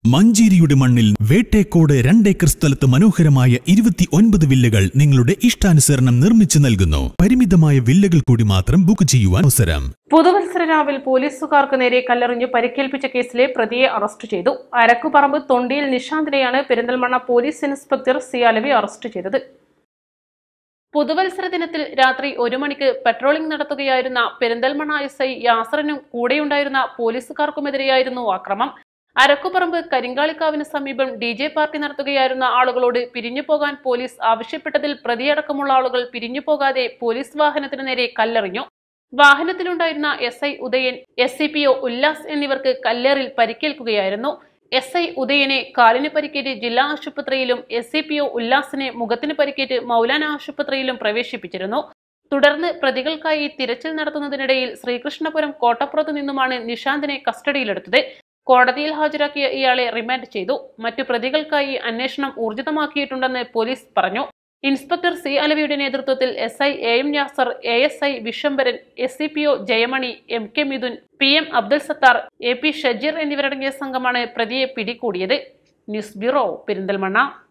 മഞ്ചേരിയുടെ മണ്ണിൽ വേട്ടേക്കോട് രണ്ടേക്കർ സ്ഥലത്ത് മനോഹരമായ ഇരുപത്തി ഒൻപത് വില്ലകൾ നിങ്ങളുടെ ഇഷ്ടാനുസരണം നിർമ്മിച്ചു നൽകുന്നു പരിമിതമായ വില്ലകൾ കൂടി മാത്രം ബുക്ക് ചെയ്യുവാൻ അവസരം പുതുവത്സര രാവിൽ പോലീസുകാർക്ക് നേരെ കല്ലെറിഞ്ഞ് പരിക്കേൽപ്പിച്ച കേസിലെ പ്രതിയെ അറസ്റ്റ് ചെയ്തു അരക്കുപറമ്പ് തൊണ്ടിയിൽ നിശാന്തിനെയാണ് Perinthalmanna police inspector Siyalavi arrest ചെയ്തത് പുതുവത്സര ദിനത്തിൽ രാത്രി ഒരു മണിക്ക് പെട്രോളിംഗ് നടത്തുകയായിരുന്ന പെരിന്തൽമണ്ണ എസ് ഐ യാസറിനും കൂടെയുണ്ടായിരുന്ന പോലീസുകാർക്കുമെതിരെയായിരുന്നു ആക്രമം അരക്കുപറമ്പ് കരിങ്കാളിക്കാവിന് സമീപം ഡി ജെ പാർട്ടി നടത്തുകയായിരുന്ന ആളുകളോട് പിരിഞ്ഞു പോകാൻ പോലീസ് ആവശ്യപ്പെട്ടതിൽ പ്രതിയടക്കമുള്ള ആളുകൾ പിരിഞ്ഞു പോകാതെ പോലീസ് വാഹനത്തിനു നേരെ കല്ലെറിഞ്ഞു വാഹനത്തിലുണ്ടായിരുന്ന S I Udayan S C P O Ullas എന്നിവർക്ക് കല്ലേറിൽ പരിക്കേൽക്കുകയായിരുന്നു എസ് ഐ ഉദയനെ കാലിന് പരിക്കേറ്റ് ജില്ലാ ആശുപത്രിയിലും എസ് സി പി ഒ ഉല്ലാസിനെ മുഖത്തിന് പരിക്കേറ്റ് മൗലാന ആശുപത്രിയിലും പ്രവേശിപ്പിച്ചിരുന്നു തുടർന്ന് പ്രതികൾക്കായി തിരച്ചിൽ നടത്തുന്നതിനിടയിൽ ശ്രീകൃഷ്ണപുരം കോട്ടപ്പുറത്തു നിന്നുമാണ് നിഷാന്തിനെ കസ്റ്റഡിയിലെടുത്തത് കോടതിയിൽ ഹാജരാക്കിയ ഇയാളെ റിമാൻഡ് ചെയ്തു മറ്റു പ്രതികൾക്കായി അന്വേഷണം ഊർജിതമാക്കിയിട്ടുണ്ടെന്ന് പോലീസ് പറഞ്ഞു ഇൻസ്പെക്ടർ സി അലവിയുടെ നേതൃത്വത്തിൽ S I A M Yasar A S I Vishwambharan S C P O Jayamani M K Mithun P M Abdul Sathar A P Shajeer എന്നിവരടങ്ങിയ സംഘമാണ് പ്രതിയെ പിടികൂടിയത് ന്യൂസ് ബ്യൂറോ പെരിന്തൽമണ്ണ